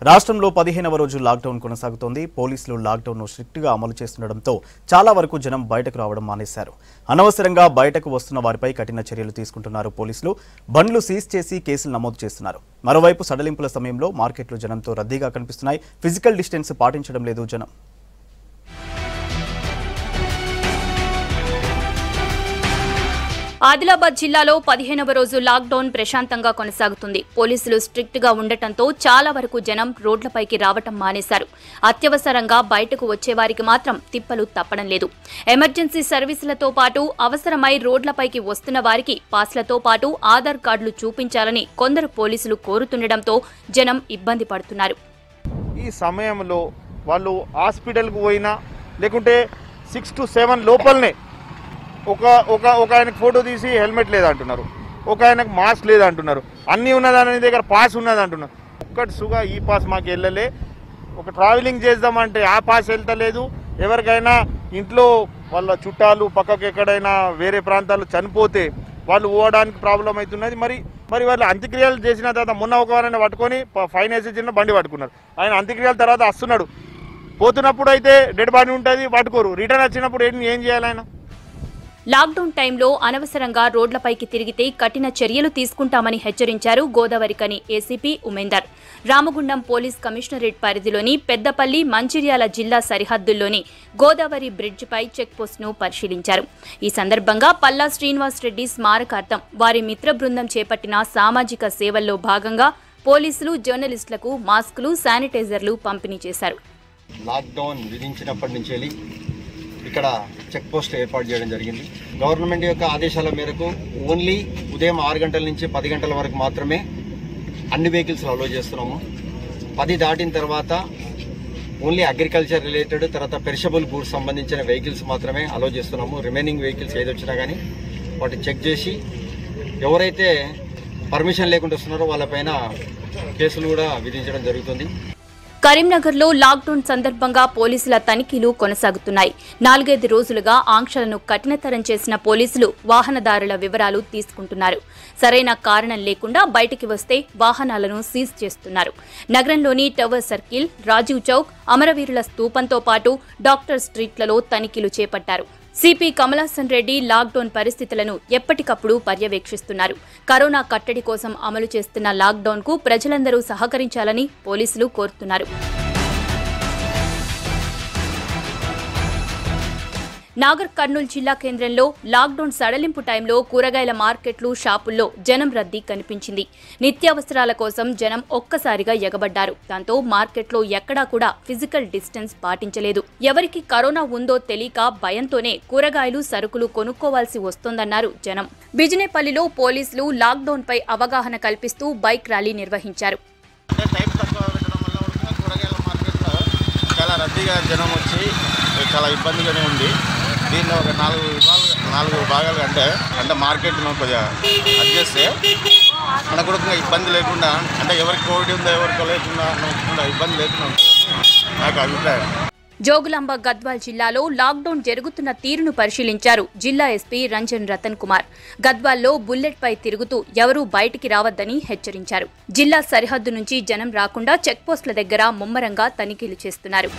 రాష్ట్రంలో పదిహేనవ రోజు లాక్డౌన్ కొనసాగుతోంది పోలీసులు లాక్డౌన్ను స్ట్రిక్ట్గా అమలు చేస్తుండటంతో చాలా వరకు జనం బయటకు రావడం మానేశారు అనవసరంగా బయటకు వస్తున్న వారిపై కఠిన చర్యలు తీసుకుంటున్నారు పోలీసులు బండ్లు సీజ్ చేసి కేసులు నమోదు చేస్తున్నారు మరోవైపు సడలింపుల సమయంలో మార్కెట్లు జనంతో రద్దీగా కనిపిస్తున్నాయి ఫిజికల్ డిస్టెన్స్ పాటించడం లేదు జనం ఆదిలాబాద్ జిల్లాలో పదిహేనవ రోజు లాక్డౌన్ ప్రశాంతంగా కొనసాగుతుంది పోలీసులు స్ట్రిక్ట్ గా ఉండటంతో చాలా వరకు జనం రోడ్లపైకి రావటం మానేశారు అత్యవసరంగా బయటకు వచ్చేవారికి మాత్రం తిప్పలు తప్పడం లేదు ఎమర్జెన్సీ సర్వీసులతో పాటు అవసరమై రోడ్లపైకి వస్తున్న వారికి పాస్లతో పాటు ఆధార్ కార్డులు చూపించాలని కొందరు పోలీసులు కోరుతుండటంతో జనం ఇబ్బంది పడుతున్నారు ఈ సమయంలో వాళ్ళు హాస్పిటల్కి పోయినా లేకుంటే సిక్స్ టు సెవెన్ లోపలనే ఒక ఒక ఒక ఆయనకు ఫోటో తీసి హెల్మెట్ లేదంటున్నారు ఒక ఆయనకు మాస్క్ లేదంటున్నారు అన్నీ ఉన్నదాని దగ్గర పాస్ ఉన్నది అంటున్నారు ఒక్కటి సుగా ఈ పాస్ మాకు వెళ్ళలే ఒక ట్రావెలింగ్ చేద్దామంటే ఆ పాస్ వెళ్తలేదు ఎవరికైనా ఇంట్లో వాళ్ళ చుట్టాలు పక్కకు ఎక్కడైనా వేరే ప్రాంతాలు చనిపోతే వాళ్ళు పోవడానికి ప్రాబ్లం అవుతున్నది మరి మరి వాళ్ళు అంత్యక్రియలు చేసిన తర్వాత మొన్న ఒక వారైనా పట్టుకొని ప- ఫైన్ వేసి చిన్న బండి పట్టుకున్నారు ఆయన అంత్యక్రియల తర్వాత వస్తున్నాడు పోతున్నప్పుడు అయితే డెడ్ బాడీ ఉంటుంది పట్టుకోరు రిటర్న్ వచ్చినప్పుడు ఏం ఏం చేయాలి ఆయన లాక్డౌన్ టైంలో అనవసరంగా రోడ్లపైకి తిరిగితే కఠిన చర్యలు తీసుకుంటామని హెచ్చరించారు గోదావరికని ACP Umender Ramagundam police commissionerate పరిధిలోని పెద్దపల్లి మంచిర్యాల జిల్లా సరిహద్దుల్లోని గోదావరి బ్రిడ్జిపై చెక్పోస్ట్ను పరిశీలించారు ఈ సందర్భంగా పల్లా శ్రీనివాస్ రెడ్డి స్మారకార్థం వారి మిత్ర బృందం చేపట్టిన సామాజిక సేవల్లో భాగంగా పోలీసులు జర్నలిస్టులకు మాస్కులు శానిటైజర్లు పంపిణీ చేశారు లాక్డౌన్ విధించినప్పటి నుంచి వెళ్ళి ఇక్కడ చెక్ పోస్ట్ ఏర్పాటు చేయడం జరిగింది గవర్నమెంట్ యొక్క ఆదేశాల మేరకు ఓన్లీ ఉదయం ఆరు గంటల నుంచి పది గంటల వరకు మాత్రమే అన్ని వెహికల్స్ అలో చేస్తున్నాము పది దాటిన తర్వాత ఓన్లీ అగ్రికల్చర్ రిలేటెడ్ తర్వాత పెరిషబుల్ గూడ్స్ సంబంధించిన వెహికల్స్ మాత్రమే అలో చేస్తున్నాము రిమైనింగ్ వెహికల్స్ ఏది వచ్చినా కానీ వాటిని చెక్ చేసి ఎవరైతే పర్మిషన్ లేకుండా వస్తున్నారో వాళ్ళపైన కేసులు కూడా విధించడం జరుగుతుంది కరీంనగర్లో లాక్డౌన్ సందర్భంగా పోలీసుల తనిఖీలు కొనసాగుతున్నాయి నాలుగైదు రోజులుగా ఆంక్షలను కఠినతరం చేసిన పోలీసులు వాహనదారుల వివరాలు తీసుకుంటున్నారు సరైన కారణం లేకుండా బయటికి వస్తే వాహనాలను సీజ్ చేస్తున్నారు నగరంలోని టవర్ సర్కిల్ రాజీవ్ చౌక్ అమరవీరుల స్తూపంతో పాటు డాక్టర్ స్ట్రీట్లలో తనిఖీలు చేపట్టారు సిపి కమలాసన్ రెడ్డి లాక్డౌన్ పరిస్థితులను ఎప్పటికప్పుడు పర్యవేక్షిస్తున్నారు కరోనా కట్టడి కోసం అమలు చేస్తున్న లాక్డౌన్కు ప్రజలందరూ సహకరించాలని పోలీసులు కోరుతున్నారు నాగర్ కర్నూలు జిల్లా కేంద్రంలో లాక్డౌన్ సడలింపు టైంలో కూరగాయల మార్కెట్లు షాపుల్లో జనం రద్దీ కనిపించింది నిత్యావసరాల కోసం జనం ఒక్కసారిగా ఎగబడ్డారు దాంతో మార్కెట్లో ఎక్కడా కూడా ఫిజికల్ డిస్టెన్స్ పాటించలేదు ఎవరికి కరోనా ఉందో తెలియక భయంతోనే కూరగాయలు సరుకులు కొనుక్కోవాల్సి వస్తోందన్నారు జనం బిజినేపల్లిలో పోలీసులు లాక్డౌన్ పై అవగాహన కల్పిస్తూ బైక్ ర్యాలీ నిర్వహించారు అంటే టైం తక్కువ పెట్టడం వల్ల కూడా కూరగాయల మార్కెట్లో చాలా రద్దీగా జనం వచ్చి చాలా ఇబ్బందిగానే ఉంది దీన్ని ఒక నాలుగు విభాగాలు నాలుగు భాగాలు అంటే అంటే మార్కెట్ను కొద్దిగా అడ్జస్ట్ చేస్తే మనకు కూడా ఇంకా ఇబ్బంది లేకుండా అంటే ఎవరికి కోవిడ్ ఉందో ఎవరికి లేకుండా అనుకుండా ఇబ్బంది లేకుండా ఉంటుందని నాకు అభిప్రాయం జోగులాంబ గద్వాల్ జిల్లాలో లాక్డౌన్ జరుగుతున్న తీరును పరిశీలించారు జిల్లా ఎస్పీ రంజన్ రతన్ కుమార్ గద్వాల్లో బుల్లెట్ పై తిరుగుతూ ఎవరూ బయటికి రావద్దని హెచ్చరించారు జిల్లా సరిహద్దు నుంచి జనం రాకుండా చెక్పోస్టుల దగ్గర ముమ్మరంగా తనిఖీలు చేస్తున్నారు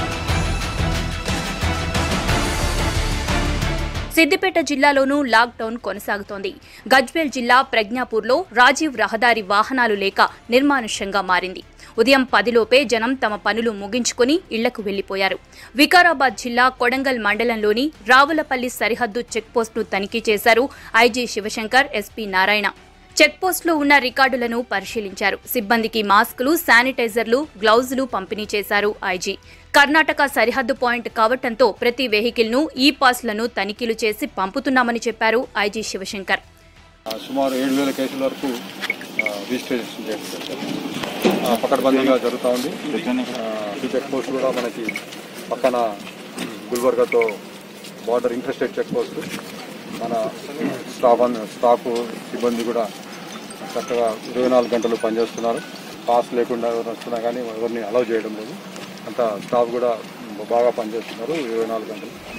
సిద్దిపేట జిల్లాలోనూ లాక్డౌన్ కొనసాగుతోంది గజ్వేల్ జిల్లా ప్రజ్ఞాపూర్లో రాజీవ్ రహదారి వాహనాలు లేక నిర్మానుష్యంగా మారింది ఉదయం పదిలోపే జనం తమ పనులు ముగించుకుని ఇళ్లకు వెళ్లిపోయారు వికారాబాద్ జిల్లా కొడంగల్ మండలంలోని రావులపల్లి సరిహద్దు చెక్పోస్టును తనిఖీ చేశారు ఐజీ శివశంకర్ ఎస్పీ నారాయణ చెక్పోస్టులో ఉన్న రికార్డులను పరిశీలించారు సిబ్బందికి మాస్కులు శానిటైజర్లు గ్లౌజులు పంపిణీ చేశారు ఐజీ కర్ణాటక సరిహద్దు పాయింట్ కావటంతో ప్రతి వెహికల్ను ఈ పాస్లను తనిఖీలు చేసి పంపుతున్నామని చెప్పారు ఐజీ శివశంకర్ ఆ, సుమారు ఏడు వేల కేసుల వరకు ఆ, రిజిస్ట్రేషన్ చేస్తారు ఆ, పకడ్బందీగా జరుగుతూ ఉంది ఆ, ఈ చెక్ పోస్ట్ కూడా మనకి పక్కన గుల్బర్గాతో బార్డర్ ఇంట్రెస్టెడ్ చెక్ పోస్ట్ మన స్టాఫ్ అన్- స్టాఫ్ సిబ్బంది కూడా చక్కగా ఇరవై నాలుగు గంటలు పనిచేస్తున్నారు పాస్ లేకుండా ఎవరు వస్తున్నా కానీ ఎవరిని అలౌ చేయడం లేదు అంతా స్టాఫ్ కూడా బాగా పనిచేస్తున్నారు ఇరవై నాలుగు గంటలు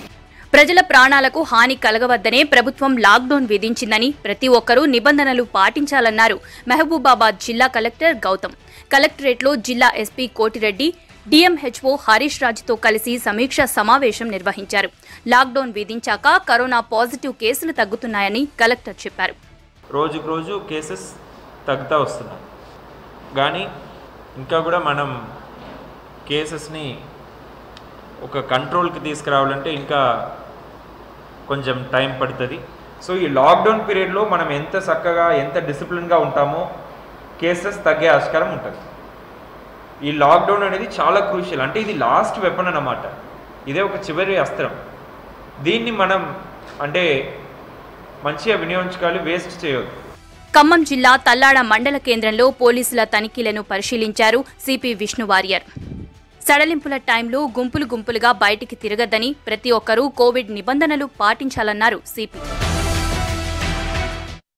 ప్రజల ప్రాణాలకు హాని కలగవద్దనే ప్రభుత్వం లాక్డౌన్ విధించిందని ప్రతి ఒక్కరూ నిబంధనలు పాటించాలన్నారు మహబూబాబాద్ జిల్లా కలెక్టర్ గౌతమ్ కలెక్టరేట్లో జిల్లా ఎస్పీ కోటిరెడ్డి డిఎంహెచ్ఓ హరీష్ రాజ్తో కలిసి సమీక్ష సమావేశం నిర్వహించారు లాక్డౌన్ విధించాక కరోనా పాజిటివ్ కేసులు తగ్గుతున్నాయని కలెక్టర్ చెప్పారు రోజుకు రోజు కేసెస్ తగ్గుతూ వస్తున్నాయి కానీ ఇంకా కూడా మనం కేసెస్ని ఒక కంట్రోల్కి తీసుకురావాలంటే ఇంకా కొంచెం టైం పడుతుంది సో ఈ లాక్డౌన్ పీరియడ్లో మనం ఎంత చక్కగా ఎంత డిసిప్లిన్గా ఉంటామో కేసెస్ తగ్గే ఆస్కారం ఉంటుంది ఈ లాక్డౌన్ అనేది చాలా క్రూషియల్ అంటే ఇది లాస్ట్ వెపన్ అన్నమాట ఇదే ఒక చివరి అస్త్రం దీన్ని మనం అంటే మంచిగా వినియోగించుకోవాలి వేస్ట్ చేయొద్దు ఖమ్మం జిల్లా తల్లాడ మండల కేంద్రంలో పోలీసుల తనిఖీలను పరిశీలించారు సిపి విష్ణు వారియర్ సడలింపుల టైంలో గుంపులు గుంపులుగా బయటికి తిరగద్దని ప్రతి ఒక్కరూ కోవిడ్ నిబంధనలు పాటించాలన్నారు సిపి